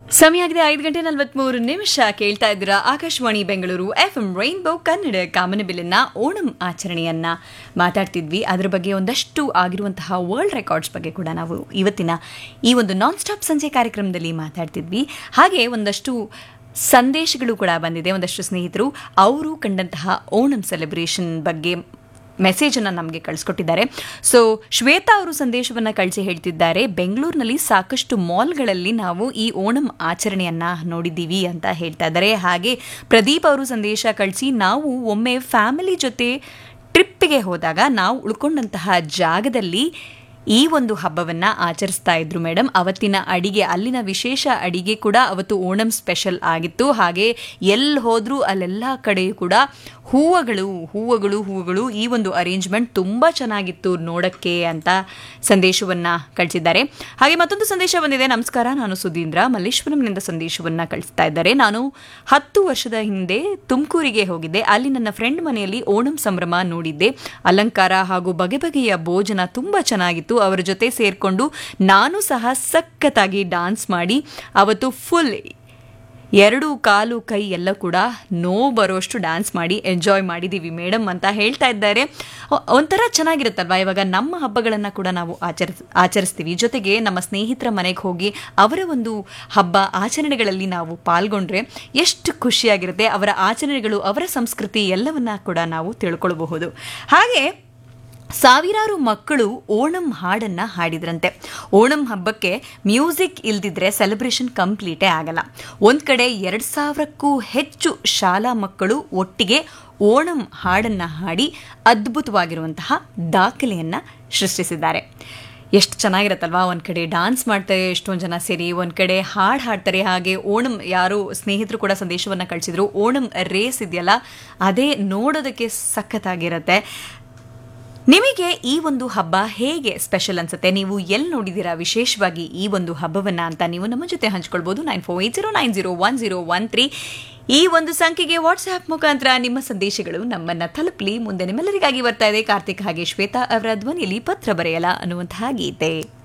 ಸಮಯ ಆಗಿದೆ ಐದು ಗಂಟೆ ನಲವತ್ಮೂರು ನಿಮಿಷ ಕೇಳ್ತಾ ಇದ್ದೀರಾ Akashvani Bengaluru F M rainbow Kannada ಕಾಮನಬಿಲ್ಲಿನ ಓಣಂ ಆಚರಣೆಯನ್ನ ಮಾತಾಡ್ತಿದ್ವಿ ಅದರ ಬಗ್ಗೆ ಒಂದಷ್ಟು ಆಗಿರುವಂತಹ ವರ್ಲ್ಡ್ ರೆಕಾರ್ಡ್ಸ್ ಬಗ್ಗೆ ಕೂಡ ನಾವು ಇವತ್ತಿನ ಈ ಒಂದು ನಾನ್ ಸ್ಟಾಪ್ ಸಂಜೆ ಕಾರ್ಯಕ್ರಮದಲ್ಲಿ ಮಾತಾಡ್ತಿದ್ವಿ ಹಾಗೆ ಒಂದಷ್ಟು ಸಂದೇಶಗಳು ಕೂಡ ಬಂದಿದೆ ಒಂದಷ್ಟು ಸ್ನೇಹಿತರು ಅವರು ಕಂಡಂತಹ ಓಣಂ ಸೆಲೆಬ್ರೇಷನ್ ಬಗ್ಗೆ ಮೆಸೇಜನ್ನು ನಮಗೆ ಕಳಿಸ್ಕೊಟ್ಟಿದ್ದಾರೆ ಸೊ ಶ್ವೇತಾ ಅವರು ಸಂದೇಶವನ್ನು ಕಳಿಸಿ ಹೇಳ್ತಿದ್ದಾರೆ ಬೆಂಗಳೂರಿನಲ್ಲಿ ಸಾಕಷ್ಟು ಮಾಲ್ಗಳಲ್ಲಿ ನಾವು ಈ ಓಣಂ ಆಚರಣೆಯನ್ನ ನೋಡಿದ್ದೀವಿ ಅಂತ ಹೇಳ್ತಾ ಇದ್ದಾರೆ ಹಾಗೆ ಪ್ರದೀಪ್ ಅವರು ಸಂದೇಶ ಕಳಿಸಿ ನಾವು ಒಮ್ಮೆ ಫ್ಯಾಮಿಲಿ ಜೊತೆ ಟ್ರಿಪ್ಪಿಗೆ ಹೋದಾಗ ನಾವು ಉಳ್ಕೊಂಡಂತಹ ಜಾಗದಲ್ಲಿ ಈ ಒಂದು ಹಬ್ಬವನ್ನ ಆಚರಿಸ್ತಾ ಇದ್ರು ಮೇಡಮ್ ಅವತ್ತಿನ ಅಡಿಗೆ ಅಲ್ಲಿನ ವಿಶೇಷ ಅಡಿಗೆ ಕೂಡ ಅವತ್ತು ಓಣಂ ಸ್ಪೆಷಲ್ ಆಗಿತ್ತು ಹಾಗೆ ಎಲ್ಲಿ ಹೋದ್ರೂ ಅಲ್ಲೆಲ್ಲ ಕಡೆಯೂ ಕೂಡ ಹೂವುಗಳು ಹೂವುಗಳು ಹೂವುಗಳು ಈ ಒಂದು ಅರೇಂಜ್ಮೆಂಟ್ ತುಂಬ ಚೆನ್ನಾಗಿತ್ತು ನೋಡಕ್ಕೆ ಅಂತ ಸಂದೇಶವನ್ನ ಕಳಿಸಿದ್ದಾರೆ ಹಾಗೆ ಮತ್ತೊಂದು ಸಂದೇಶ ಬಂದಿದೆ ನಮಸ್ಕಾರ ನಾನು ಸುಧೀಂದ್ರ ಮಲ್ಲೇಶ್ವರಂನಿಂದ ಸಂದೇಶವನ್ನ ಕಳಿಸ್ತಾ ಇದ್ದಾರೆ ನಾನು ಹತ್ತು ವರ್ಷದ ಹಿಂದೆ ತುಮಕೂರಿಗೆ ಹೋಗಿದ್ದೆ ಅಲ್ಲಿ ನನ್ನ ಫ್ರೆಂಡ್ ಮನೆಯಲ್ಲಿ ಓಣಂ ಸಂಭ್ರಮ ನೋಡಿದ್ದೆ ಅಲಂಕಾರ ಹಾಗೂ ಬಗೆ ಬಗೆಯ ಭೋಜನ ತುಂಬಾ ಚೆನ್ನಾಗಿತ್ತು ಅವರ ಜೊತೆ ಸೇರ್ಕೊಂಡು ನಾನು ಸಹ ಸಖತ್ತಾಗಿ ಡಾನ್ಸ್ ಮಾಡಿ ಅವತ್ತು ಫುಲ್ ಎರಡು ಕಾಲು ಕೈ ಎಲ್ಲ ಕೂಡ ನೋ ಬರೋಷ್ಟು ಡ್ಯಾನ್ಸ್ ಮಾಡಿ ಎಂಜಾಯ್ ಮಾಡಿದ್ದೀವಿ ಮೇಡಮ್ ಅಂತ ಹೇಳ್ತಾ ಇದ್ದಾರೆ ಒ- ಒಂಥರ ಚೆನ್ನಾಗಿರುತ್ತಲ್ವಾ ಇವಾಗ ನಮ್ಮ ಹಬ್ಬಗಳನ್ನು ಕೂಡ ನಾವು ಆಚರಿಸ್ ಆಚರಿಸ್ತೀವಿ ಜೊತೆಗೆ ನಮ್ಮ ಸ್ನೇಹಿತರ ಮನೆಗೆ ಹೋಗಿ ಅವರ ಒಂದು ಹಬ್ಬ ಆಚರಣೆಗಳಲ್ಲಿ ನಾವು ಪಾಲ್ಗೊಂಡ್ರೆ ಎಷ್ಟು ಖುಷಿಯಾಗಿರುತ್ತೆ ಅವರ ಆಚರಣೆಗಳು ಅವರ ಸಂಸ್ಕೃತಿ ಎಲ್ಲವನ್ನ ಕೂಡ ನಾವು ತಿಳ್ಕೊಳ್ಬಹುದು ಹಾಗೆ ಸಾವಿರಾರು ಮಕ್ಕಳು ಓಣಂ ಹಾಡನ್ನ ಹಾಡಿದ್ರಂತೆ ಓಣಂ ಹಬ್ಬಕ್ಕೆ ಮ್ಯೂಸಿಕ್ ಇಲ್ದಿದ್ರೆ ಸೆಲೆಬ್ರೇಷನ್ ಕಂಪ್ಲೀಟೇ ಆಗಲ್ಲ ಒಂದ್ ಕಡೆ ಎರಡ್ ಸಾವಿರಕ್ಕೂ ಹೆಚ್ಚು ಶಾಲಾ ಮಕ್ಕಳು ಒಟ್ಟಿಗೆ ಓಣಂ ಹಾಡನ್ನ ಹಾಡಿ ಅದ್ಭುತವಾಗಿರುವಂತಹ ದಾಖಲೆಯನ್ನ ಸೃಷ್ಟಿಸಿದ್ದಾರೆ ಎಷ್ಟು ಚೆನ್ನಾಗಿರುತ್ತಲ್ವಾ ಒಂದು ಕಡೆ ಡಾನ್ಸ್ ಮಾಡ್ತಾರೆ ಎಷ್ಟೊಂದು ಜನ ಸೇರಿ ಒಂದು ಕಡೆ ಹಾಡು ಹಾಡ್ತಾರೆ ಹಾಗೆ ಓಣಂ ಯಾರು ಸ್ನೇಹಿತರು ಕೂಡ ಸಂದೇಶವನ್ನು ಕಳಿಸಿದ್ರು ಓಣಂ ರೇಸ್ ಇದೆಯಲ್ಲ ಅದೇ ನೋಡೋದಕ್ಕೆ ಸಖತ್ತಾಗಿರುತ್ತೆ ನಿಮಗೆ ಈ ಒಂದು ಹಬ್ಬ ಹೇಗೆ ಸ್ಪೆಷಲ್ ಅನ್ಸುತ್ತೆ ನೀವು ಎಲ್ಲಿ ನೋಡಿದ್ದೀರಾ ವಿಶೇಷವಾಗಿ ಈ ಒಂದು ಹಬ್ಬವನ್ನ ಅಂತ ನೀವು ನಮ್ಮ ಜೊತೆ ಹಂಚ್ಕೊಳ್ಬೋದು nine four eight zero nine zero one zero one three ಈ ಒಂದು ಸಂಖ್ಯೆಗೆ ವಾಟ್ಸ್ಆ್ಯಪ್ ಮುಖಾಂತರ ನಿಮ್ಮ ಸಂದೇಶಗಳು ನಮ್ಮನ್ನ ತಲುಪಲಿ ಮುಂದೆ ನಿಮ್ಮೆಲ್ಲರಿಗಾಗಿ ಬರ್ತಾ ಇದೆ ಕಾರ್ತಿಕ್ ಹಾಗೆ ಶ್ವೇತಾ ಅವರ ಧ್ವನಿಯಲ್ಲಿ ಪತ್ರ ಬರೆಯಲ ಅನ್ನುವಂತಹ ಗೀತೆ